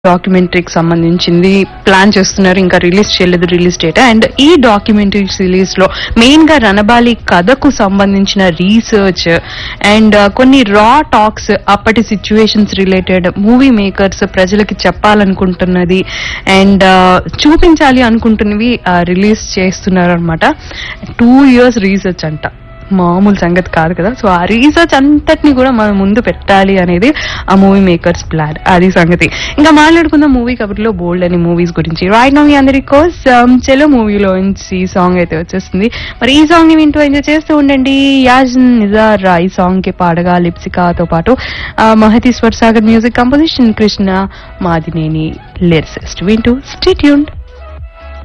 డాక్యుమెంటరీకి సంబంధించింది ప్లాన్ చేస్తున్నారు ఇంకా రిలీజ్ చేయలేదు రిలీజ్ డేట్ అండ్ ఈ డాక్యుమెంటరీ సిరీస్ లో మెయిన్ గా రణబాలి కథకు సంబంధించిన రీసెర్చ్ అండ్ కొన్ని రా టాక్స్ అప్పటి సిచ్యువేషన్స్ రిలేటెడ్ మూవీ మేకర్స్ ప్రజలకి చెప్పాలనుకుంటున్నది అండ్ చూపించాలి అనుకుంటున్నవి రిలీజ్ చేస్తున్నారు అనమాట టూ ఇయర్స్ రీసెర్చ్ అంట మామూలు సంగతి కాదు కదా సో ఆ రీసెర్చ్ అంతటిని కూడా మనం ముందు పెట్టాలి అనేది ఆ మూవీ మేకర్స్ ప్లాన్ అది సంగతి ఇంకా మాట్లాడుకుందాం మూవీ కబుర్లో బోల్డ్ అని మూవీస్ గురించి రైట్ నో మీ అందరి కోసం చెలో మూవీలో నుంచి సాంగ్ అయితే వచ్చేస్తుంది మరి ఈ సాంగ్ ని వింటూ ఎంజాయ్ చేస్తూ ఉండండి యాజ్ నిజార్ ఈ సాంగ్ కి పాడగా లిప్సికాతో పాటు ఆ, Mahathi Swara Sagar music composition Krishna Madineni lyricist వింటూ స్టేట్యూన్